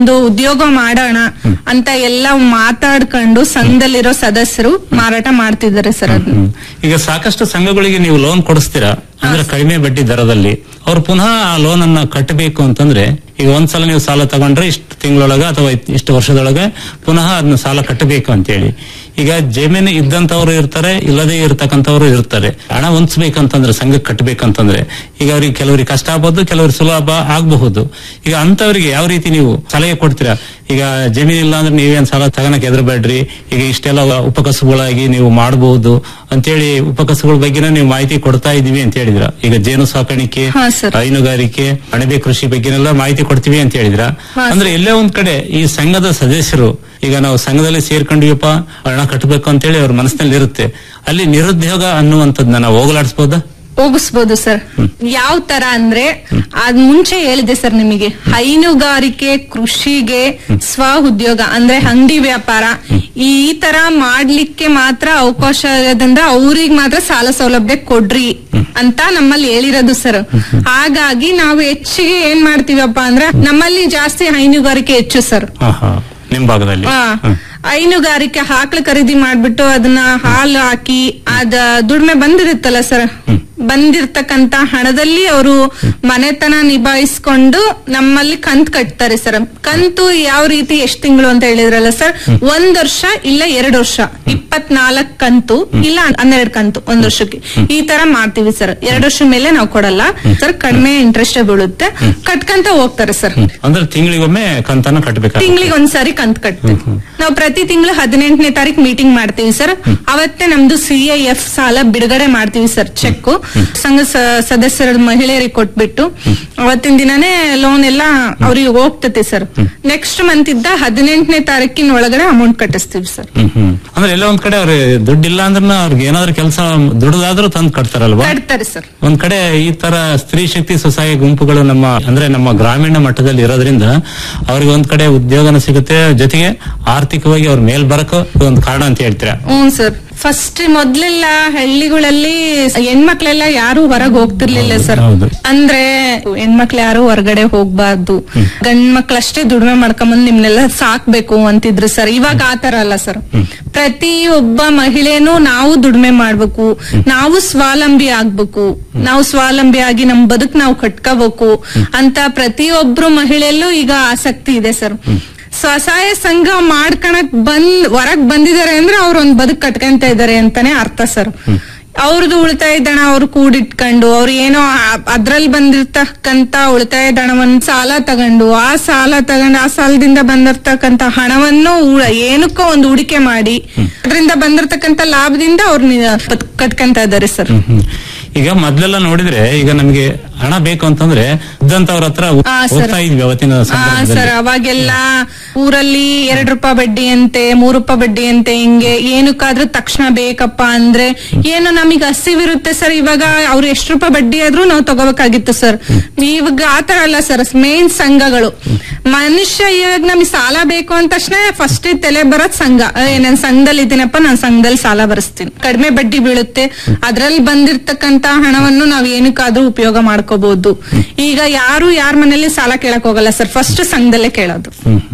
ಒಂದು ಉದ್ಯೋಗ ಮಾಡೋಣ ಅಂತ ಎಲ್ಲ ಮಾತಾಡ್ಕೊಂಡು ಸಂಘದಲ್ಲಿರೋ ಸದಸ್ಯರು ಮಾರಾಟ ಮಾಡ್ತಿದ್ದಾರೆ ಸರ್ ಅದನ್ನ ಹ್ಮ್. ಈಗ ಸಾಕಷ್ಟು ಸಂಘಗಳಿಗೆ ನೀವು ಲೋನ್ ಕೊಡಿಸ್ತೀರಾ ಅಂದ್ರೆ ಕಡಿಮೆ ಬಡ್ಡಿ ದರದಲ್ಲಿ ಅವ್ರು ಪುನಃ ಆ ಲೋನ್ ಅನ್ನ ಕಟ್ಟಬೇಕು ಅಂತಂದ್ರೆ ಈಗ ಒಂದ್ಸಲ ನೀವು ಸಾಲ ತಗೊಂಡ್ರೆ ಇಷ್ಟು ತಿಂಗಳೊಳಗ ಅಥವಾ ಇತ್- ಇಷ್ಟು ವರ್ಷದೊಳಗೆ ಪುನಃ ಅದನ್ನ ಸಾಲ ಕಟ್ಟಬೇಕು ಅಂತೇಳಿ ಈಗ ಜಮೀನು ಇದ್ದಂತವ್ರು ಇರ್ತಾರೆ ಇಲ್ಲದೆ ಇರ್ತಕ್ಕಂಥವ್ರು ಇರ್ತಾರೆ ಹಣ ಹೊಂದ್ಸ್ಬೇಕಂತಂದ್ರೆ ಸಂಘಕ್ಕೆ ಕಟ್ಟಬೇಕಂತಂದ್ರೆ ಈಗ ಅವ್ರಿಗೆ ಕೆಲವರಿಗೆ ಕಷ್ಟ ಆಗ್ಬೋದು ಕೆಲವ್ರಿಗೆ ಸುಲಭ ಆಗಬಹುದು ಈಗ ಅಂತವರಿಗೆ ಯಾವ ರೀತಿ ನೀವು ಸಲಹೆ ಕೊಡ್ತೀರಾ ಈಗ ಜಮೀನ್ ಇಲ್ಲ ಅಂದ್ರೆ ನೀವೇನ್ ಸಾಲ ತಗೋಣಕ್ ಎದುರಬೇಡ್ರಿ ಈಗ ಇಷ್ಟೆಲ್ಲ ಉಪಕಸಬುಗಳಾಗಿ ನೀವು ಮಾಡಬಹುದು ಅಂತೇಳಿ ಉಪಕಸಬುಗಳ ಬಗ್ಗೆ ನೀವು ಮಾಹಿತಿ ಕೊಡ್ತಾ ಇದೀವಿ ಅಂತ ಹೇಳಿದ್ರ ಈಗ ಜೇನು ಸಾಕಾಣಿಕೆ ಹಾ, ಸರ್. ಹೈನುಗಾರಿಕೆ ಅಣಬೆ ಕೃಷಿ ಬಗ್ಗೆನೆಲ್ಲ ಮಾಹಿತಿ ಕೊಡ್ತೀವಿ ಅಂತ ಹೇಳಿದ್ರ ಹಾ, ಅಂದ್ರೆ ಎಲ್ಲೇ ಒಂದ್ ಕಡೆ ಈ ಸಂಘದ ಸದಸ್ಯರು ಈಗ ನಾವು ಸಂಘದಲ್ಲಿ ಸೇರ್ಕೊಂಡಿವಪ್ಪ ಹಣ ಕಟ್ಟಬೇಕು ಅಂತೇಳಿ ಅವ್ರ ಮನಸ್ಸಿನಲ್ಲಿ ಇರುತ್ತೆ ಅಲ್ಲಿ ನಿರುದ್ಯೋಗ ಅನ್ನುವಂಥದ್ದನ್ನ ನಾವು ಹೋಗಲಾಡಿಸಬಹುದಾ ಹೋಗಿಸ್ಬೋದು ಸರ್ ಯಾವ ತರ ಅಂದ್ರೆ ಅದ್ ಮುಂಚೆ ಹೇಳಿದೆ ಸರ್ ನಿಮಗೆ ಹೈನುಗಾರಿಕೆ ಕೃಷಿಗೆ ಸ್ವ ಉದ್ಯೋಗ ಅಂದ್ರೆ ಅಂಗಡಿ ವ್ಯಾಪಾರ ಈ ತರ ಮಾಡ್ಲಿಕ್ಕೆ ಮಾತ್ರ ಅವಕಾಶ ಇರೋದ್ರಿಂದ ಅವ್ರಿಗೆ ಮಾತ್ರ ಸಾಲ ಸೌಲಭ್ಯ ಕೊಡ್ರಿ ಅಂತ ನಮ್ಮಲ್ಲಿ ಹೇಳಿರೋದು ಸರ್ ಹಾಗಾಗಿ ನಾವು ಹೆಚ್ಚಿಗೆ ಏನ್ ಮಾಡ್ತೀವಪ್ಪ ಅಂದ್ರೆ ನಮ್ಮಲ್ಲಿ ಜಾಸ್ತಿ ಹೈನುಗಾರಿಕೆ ಹೆಚ್ಚು ಸರ್ ಹಾ ಹಾ ನಿಮ್ ಭಾಗದಲ್ಲಿ ಆ, ಹ್ಮ್. ಹೈನುಗಾರಿಕೆ ಆಕಳು ಖರೀದಿ ಮಾಡ್ಬಿಟ್ಟು ಅದನ್ನ ಹಾಲು ಹಾಕಿ ಅದ ದುಡಿಮೆ ಬಂದಿರುತ್ತಲ್ಲ ಸರ್ ಬಂದಿರ್ತಕ್ಕಂತ ಹಣದಲ್ಲಿ ಅವರು ಮನೆತನ ನಿಭಾಯಿಸ್ಕೊಂಡು ನಮ್ಮಲ್ಲಿ ಕಂತ್ ಕಟ್ತಾರೆ ಸರ್ ಕಂತು ಯಾವ ರೀತಿ ಎಷ್ಟ್ ತಿಂಗಳು ಅಂತ ಹೇಳಿದ್ರಲ್ಲ ಸರ್ ಒಂದ್ ವರ್ಷ ಇಲ್ಲ ಎರಡ್ ವರ್ಷ ಇಪ್ಪತ್ನಾಲ್ಕ್ ಕಂತು ಇಲ್ಲ ಹನ್ನೆರಡು ಕಂತು ಒಂದ್ ವರ್ಷಕ್ಕೆ ಈ ತರ ಮಾಡ್ತೀವಿ ಸರ್ ಎರಡ್ ವರ್ಷ ಮೇಲೆ ನಾವು ಕೊಡಲ್ಲ ಸರ್ ಕಡಿಮೆ ಇಂಟ್ರೆಸ್ಟ್ ಬೀಳುತ್ತೆ ಕಟ್ಕಂತ ಹೋಗ್ತಾರೆ ಸರ್ ಅಂದ್ರೆ ತಿಂಗಳಿಗೊಮ್ಮೆ ಕಂತನ ಕಟ್ಟಬೇಕಾಗುತ್ತೆ ತಿಂಗಳಿಗೆ ಒಂದ್ಸಾರಿ ಕಂತ್ ಕಟ್ತೀವಿ ನಾವು ಪ್ರತಿ ತಿಂಗಳು ಹದಿನೆಂಟನೇ ತಾರೀಕು ಮೀಟಿಂಗ್ ಮಾಡ್ತೀವಿ ಸರ್ ಅವತ್ತೇ ನಮ್ದು ಸಿ ಎಫ್ ಸಾಲ ಬಿಡುಗಡೆ ಮಾಡ್ತೀವಿ ಸರ್ ಚೆಕ್ ಸಂಘ ಸ- ಸದಸ್ಯರ ಮಹಿಳೆಯರಿಗೆ ಕೊಟ್ಬಿಟ್ಟು ಅವತ್ತಿನ ದಿನನೇ ಲೋನ್ ಎಲ್ಲ ಅವ್ರಿಗೆ ಹೋಗ್ತತೆ ಸರ್ ನೆಕ್ಸ್ಟ್ ಮಂತ್ ಇದ್ದ ಹದಿನೆಂಟನೇ ತಾರೀಕಿನ ಒಳಗಡೆ ಅಮೌಂಟ್ ಕಟ್ಟಿಸ್ತೀವಿ ಸರ್ ಹ್ಮ್ ಹ್ಮ್ ಅಂದ್ರೆ ಎಲ್ಲ ಒಂದ್ ಕಡೆ ಅವ್ರಿಗೆ ದುಡ್ಡಿಲ್ಲ ಅಂದ್ರೆ ಅವ್ರಿಗೆ ಏನಾದ್ರು ಕೆಲಸ ದುಡ್ದಾದ್ರೂ ತಂದು ಕಟ್ತಾರಲ್ವಾ ಕಟ್ತಾರೆ ಸರ್ ಒಂದ್ ಕಡೆ ಈ ತರ ಸ್ತ್ರೀ ಶಕ್ತಿ ಸ್ವಸಹಾಯ ಗುಂಪುಗಳು ನಮ್ಮ ಅಂದ್ರೆ ನಮ್ಮ ಗ್ರಾಮೀಣ ಮಟ್ಟದಲ್ಲಿ ಇರೋದ್ರಿಂದ ಅವ್ರಿಗೆ ಒಂದ್ ಕಡೆ ಉದ್ಯೋಗನ ಸಿಗುತ್ತೆ ಜೊತೆಗೆ ಆರ್ಥಿಕವಾಗಿ ಅವ್ರ ಮೇಲ್ ಬರಕ ಒಂದು ಕಾರಣ ಅಂತ ಹೇಳ್ತೀರಾ ಹ್ಞೂ ಸರ್ ಫಸ್ಟ್ ಮೊದ್ಲೆಲ್ಲ ಹಳ್ಳಿಗಳಲ್ಲಿ ಹೆಣ್ಮಕ್ಳೆಲ್ಲ ಯಾರು ಹೊರಗ್ ಹೋಗ್ತಿರ್ಲಿಲ್ಲ ಸರ್ ಹೌದು. ಅಂದ್ರೆ ಹೆಣ್ಮಕ್ಳು ಯಾರು ಹೊರಗಡೆ ಹೋಗ್ಬಾರ್ದು ಗಂಡ್ ಮಕ್ಳಷ್ಟೇ ದುಡಿಮೆ ಮಾಡ್ಕೊಂಬಂದ್ ನಿಮ್ನೆಲ್ಲ ಸಾಕ್ಬೇಕು ಅಂತಿದ್ರು ಸರ್ ಇವಾಗ ಆತರ ಅಲ್ಲ ಸರ್ ಪ್ರತಿ ಒಬ್ಬ ಮಹಿಳೆನೂ ನಾವು ದುಡಿಮೆ ಮಾಡ್ಬೇಕು ನಾವು ಸ್ವಾವಲಂಬಿ ಆಗ್ಬೇಕು ನಾವು ಸ್ವಾವಲಂಬಿ ಆಗಿ ನಮ್ ಬದುಕ್ ನಾವು ಕಟ್ಕೋಬೇಕು ಅಂತ ಪ್ರತಿಯೊಬ್ರು ಮಹಿಳೆಯಲ್ಲೂ ಈಗ ಆಸಕ್ತಿ ಇದೆ ಸರ್ ಸ್ವಸಹಾಯ ಸಂಘ ಮಾಡ್ಕಣಕ್ ಬಂದ್ ಹೊರಗ್ ಬಂದಿದ್ದಾರೆ ಅಂದ್ರೆ ಅವ್ರ ಒಂದ್ ಬದುಕ್ ಕಟ್ಕೊಂತ ಇದಾರೆ ಅಂತಾನೆ ಅರ್ಥ ಸರ್ ಅವ್ರದ್ದು ಉಳಿತಾಯ ದಣ ಅವ್ರು ಕೂಡಿಟ್ಕೊಂಡು ಅವ್ರು ಏನೋ ಆ- ಅದ್ರಲ್ಲಿ ಬಂದಿರ್ತಕ್ಕಂತ ಉಳಿತಾಯ ದಣವನ್ನ ಸಾಲ ತಗೊಂಡು ಆ ಸಾಲ ತಗೊಂಡು ಆ ಸಾಲದಿಂದ ಬಂದಿರ್ತಕ್ಕಂತ ಹಣವನ್ನು ಉಳ- ಏನಕ್ಕೋ ಒಂದು ಹೂಡಿಕೆ ಮಾಡಿ ಅದರಿಂದ ಬಂದಿರ್ತಕ್ಕಂತ ಲಾಭದಿಂದ ಅವ್ರ ಕಟ್ಕೊಂತ ಇದಾರೆ ಸರ್ ಹ್ಮ್, ಹ್ಮ್. ಈಗ ಮೊದ್ಲೆಲ್ಲ ನೋಡಿದ್ರೆ ಈಗ ನಮ್ಗೆ ಹಣ ಬೇಕು ಅಂತಂದ್ರೆ ಇದ್ದಂತವ್ರ ಹತ್ರ ಆ, ಸರ್. ಹೋಗ್ತಾ ಇದ್ವಿ ಅವತ್ತಿನ ಆ, ಸಂದರ್ಭದಲ್ಲಿ ಸರ್ ಅವಾಗೆಲ್ಲ ಊರಲ್ಲಿ ಎರಡ್ ರೂಪಾಯಿ ಬಡ್ಡಿ ಅಂತೆ ಮೂರ್ ರೂಪಾಯಿ ಬಡ್ಡಿ ಅಂತೆ ಹಿಂಗೆ ಏನಕ್ಕಾದ್ರೂ ತಕ್ಷಣ ಬೇಕಪ್ಪ ಅಂದ್ರೆ ಏನು ನಮಗೆ ಹಸಿವಿರುತ್ತೆ ಸರ್ ಇವಾಗ ಅವ್ರು ಎಷ್ಟು ರೂಪಾಯಿ ಬಡ್ಡಿ ಆದ್ರೂ ನಾವು ತಗೋಬೇಕಾಗಿತ್ತು ಸರ್ ಇವಾಗ ಆತರ ಅಲ್ಲ ಸರ್ ಮೇನ್ ಸಂಘಗಳು ಮನುಷ್ಯ ಇವಾಗ ನಮಗೆ ಸಾಲ ಬೇಕು ಅಂದ ತಕ್ಷಣ ಫಸ್ಟ್ ತಲೆ ಬರೋದ್ ಸಂಘ ಏ, ನಾನ್ ಸಂಘದಲ್ಲಿ ಇದ್ದೀನಪ್ಪ ನಾನ್ ಸಂಘದಲ್ಲಿ ಸಾಲ ಬರೆಸ್ತೀನಿ ಕಡಿಮೆ ಬಡ್ಡಿ ಬೀಳುತ್ತೆ ಅದ್ರಲ್ಲಿ ಬಂದಿರ್ತಕ್ಕಂತ ಹಣವನ್ನು ನಾವ್ ಏನಕ್ಕಾದ್ರೂ ಉಪಯೋಗ ಮಾಡ್ಕೋಬಹುದು ಈಗ ಯಾರು ಯಾರ ಮನೇಲಿ ಸಾಲ ಕೇಳಕ್ ಹೋಗಲ್ಲ ಸರ್ ಫಸ್ಟ್ ಸಂಘದಲ್ಲೇ ಕೇಳೋದು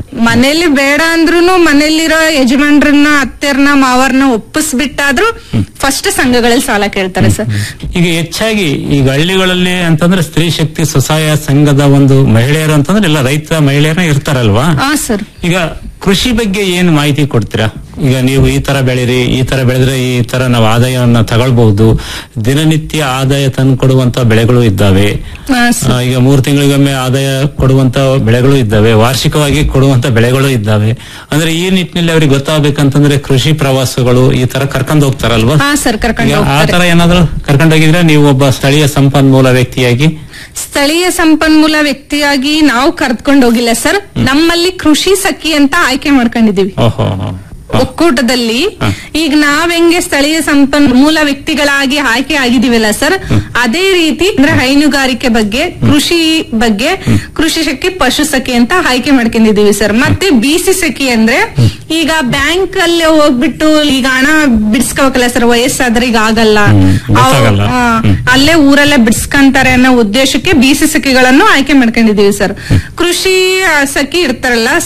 ಮನೇಲಿ ಬೇಡ ಅಂದ್ರೂ ಮನೇಲಿರೋ ಯಜಮಾನ್ರನ್ನ ಅತ್ತೆರ್ನ ಮಾವರ್ನ ಒಪ್ಪಿಸ್ಬಿಟ್ಟಾದ್ರೂ ಫಸ್ಟ್ ಸಂಘಗಳಲ್ಲಿ ಸಾಲ ಕೇಳ್ತಾರೆ ಸರ್ ಈಗ ಹೆಚ್ಚಾಗಿ ಈಗ ಹಳ್ಳಿಗಳಲ್ಲಿ ಅಂತಂದ್ರೆ ಸ್ತ್ರೀ ಶಕ್ತಿ ಸ್ವಸಹಾಯ ಸಂಘದ ಒಂದು ಮಹಿಳೆಯರು ಅಂತಂದ್ರೆ ಎಲ್ಲ ರೈತ ಮಹಿಳೆಯರೇ ಇರ್ತಾರಲ್ವಾ ಹಾ ಸರ್ ಈಗ ಕೃಷಿ ಬಗ್ಗೆ ಏನು ಮಾಹಿತಿ ಕೊಡ್ತೀರಾ ಈಗ ನೀವು ಈ ತರ ಬೆಳೀರಿ ಈ ತರ ಬೆಳೆದ್ರೆ ಈ ತರ ನಾವು ಆದಾಯವನ್ನ ತಗೊಳ್ಬಹುದು ದಿನನಿತ್ಯ ಆದಾಯ ತಂದು ಕೊಡುವಂತ ಬೆಳೆಗಳು ಇದ್ದಾವೆ ಹಾ ಸರ್ ಆ, ಈಗ ಮೂರು ತಿಂಗಳಿಗೊಮ್ಮೆ ಆದಾಯ ಕೊಡುವಂತ ಬೆಳೆಗಳು ಇದ್ದಾವೆ ವಾರ್ಷಿಕವಾಗಿ ಕೊಡುವಂತ ಬೆಳೆಗಳು ಇದ್ದಾವೆ ಅಂದ್ರೆ ಈ ನಿಟ್ಟಿನಲ್ಲಿ ಅವ್ರಿಗೆ ಗೊತ್ತಾಗ್ಬೇಕಂತಂದ್ರೆ ಕೃಷಿ ಪ್ರವಾಸಗಳು ಈ ತರ ಕರ್ಕೊಂಡು ಹೋಗ್ತಾರಲ್ವಾ ಹಾ ಸರ್ ಕರ್ಕೊಂಡು ಈಗ ಆ ಹೋಗ್ತಾರೆ ತರ ಏನಾದ್ರು ಕರ್ಕೊಂಡೋಗಿದ್ರೆ ನೀವು ಒಬ್ಬ ಸ್ಥಳೀಯ ಸಂಪನ್ಮೂಲ ವ್ಯಕ್ತಿಯಾಗಿ ಸ್ಥಳೀಯ ಸಂಪನ್ಮೂಲ ವ್ಯಕ್ತಿಯಾಗಿ ನಾವು ಕರ್ದ್ಕೊಂಡು ಹೋಗಿಲ್ಲ ಸರ್ ನಮ್ಮಲ್ಲಿ ಕೃಷಿ ಸಖಿ ಅಂತ ಆಯ್ಕೆ ಮಾಡ್ಕೊಂಡಿದೀವಿ ಓಹೋ ಒಕ್ಕೂಟದಲ್ಲಿ ಹ. ಈಗ ನಾವ್ ಹೆಂಗೆ ಸ್ಥಳೀಯ ಸಂಪನ್ಮೂಲ ವ್ಯಕ್ತಿಗಳಾಗಿ ಆಯ್ಕೆ ಆಗಿದೀವಲ್ಲ ಸರ್ ಅದೇ ರೀತಿ ಅಂದ್ರೆ ಹೈನುಗಾರಿಕೆ ಬಗ್ಗೆ ಕೃಷಿ ಬಗ್ಗೆ ಕೃಷಿ ಸಖಿ ಪಶು ಸಖಿ ಅಂತ ಆಯ್ಕೆ ಮಾಡ್ಕೊಂಡಿದೀವಿ ಸರ್ ಮತ್ತೆ ಬಿಸಿ ಸಖಿ ಅಂದ್ರೆ ಈಗ ಬ್ಯಾಂಕ್ ಅಲ್ಲಿ ಹೋಗ್ಬಿಟ್ಟು ಈಗ ಹಣ ಬಿಡಿಸ್ಕೋಬೇಕಲ್ಲ ಸರ್ ವಯಸ್ಸಾದ್ರೆ ಈಗ ಆಗಲ್ಲ ಹ್ಮ್, ಅವ್ರು- ಗೊತ್ತಾಗಲ್ಲ. ಆ, ಹ್ಮ್. ಅಲ್ಲೇ ಊರಲ್ಲೇ ಬಿಡಿಸ್ಕೊಂತಾರೆ ಅನ್ನೋ ಉದ್ದೇಶಕ್ಕೆ ಬಿಸಿ ಸಖಿಗಳನ್ನು ಆಯ್ಕೆ ಮಾಡ್ಕೊಂಡಿದೀವಿ ಸರ್ ಕೃಷಿ ಆ, ಸಖಿ ಇರ್ತಾರಲ್ಲ